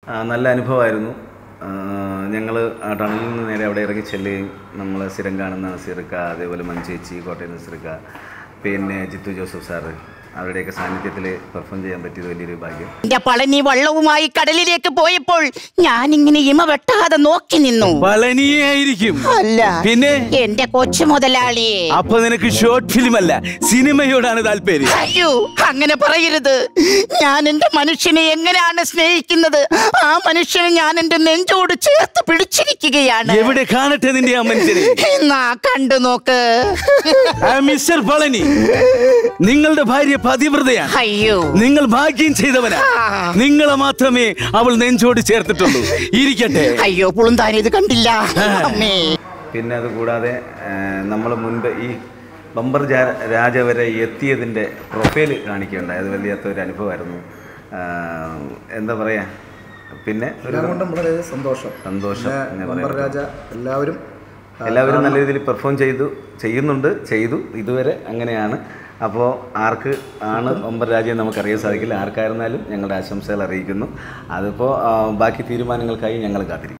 ആ, നല്ല അനുഭവമായിരുന്നു ഞങ്ങൾ ആ ടണലിൽ നിന്ന് നേരെ അവിടെ ഇറങ്ങി ചെല്ലുകയും നമ്മൾ സ്ഥിരം കാണുന്ന നസീർക്ക അതേപോലെ മഞ്ചേച്ചി കോട്ടയം നസീർക്ക പിന്നെ ജിത്തു ജോസഫ് സാറ് അവരുടെയൊക്കെ സാന്നിധ്യത്തിൽ പെർഫോം ചെയ്യാൻ പറ്റിയത് വലിയൊരു ഭാഗ്യം എന്റെ പളനി വള്ളവുമായി കടലിലേക്ക് പോയപ്പോൾ ഞാനിങ്ങനെ ഇമ വെട്ടാതെ നോക്കി നിന്നു പളനിയെ ആയിരിക്കും അല്ല പിന്നെ എന്റെ കൊച്ചു മുതലാളിയെ അപ്പൊ നിനക്ക് ഷോർട്ട് ഫിലിം അല്ല സിനിമയോടാണ് താല്പര്യം അയ്യോ അങ്ങനെ പറയരുത് ഞാൻ എന്റെ മനുഷ്യനെ എങ്ങനെയാണ് സ്നേഹിക്കുന്നത് ആ മനുഷ്യനെ ഞാൻ എന്റെ നെഞ്ചോട് ചേർത്ത് പിടിച്ചിരിക്കുകയാണ് എവിടെ കാണട്ടെ നിന്റെ ആ മനുഷ്യനെ എന്നാ കണ്ടു നോക്ക് ആ മിസ്റ്റർ പളനി നിങ്ങളുടെ ഭാര്യ പതിവ്രതയാണ് അയ്യോ നിങ്ങൾ ഭാഗ്യം ചെയ്തവനാ നിങ്ങളെ മാത്രമേ അവൾ നെഞ്ചോട് ചേർത്തിട്ടുള്ളൂ ഇരിക്കട്ടെ അയ്യോ പുളുന്താൻ ഇത് കണ്ടില്ല അമ്മേ പിന്നെ അത് കൂടാതെ നമ്മൾ മുൻപ് ഈ ബമ്പർ ജാ- രാജ വരെ എത്തിയതിൻ്റെ പ്രൊഫൈൽ കാണിക്കുകയുണ്ടായി അത് വലിയൊരു അനുഭവമായിരുന്നു ആ, എന്താ പറയുക പിന്നെ ഒരു എല്ലാം കൊണ്ടും വളരെ സന്തോഷം സന്തോഷം എന്ന് പിന്നെ ബമ്പർ രാജ എല്ലാവരും ആ, എല്ലാവരും നല്ല രീതിയിൽ പെർഫോം ചെയ്തു ചെയ്യുന്നുണ്ട് ചെയ്തു ഇതുവരെ അങ്ങനെയാണ് അപ്പോൾ ആർക്ക് ആണ് ഒമ്പർ രാജ്യം നമുക്കറിയാൻ സാധിക്കില്ല ആർക്കായിരുന്നാലും ഞങ്ങളുടെ ആശംസകൾ അറിയിക്കുന്നു അതിപ്പോൾ ആ, ബാക്കി തീരുമാനങ്ങൾക്കായി ഞങ്ങൾ കാത്തിരിക്കും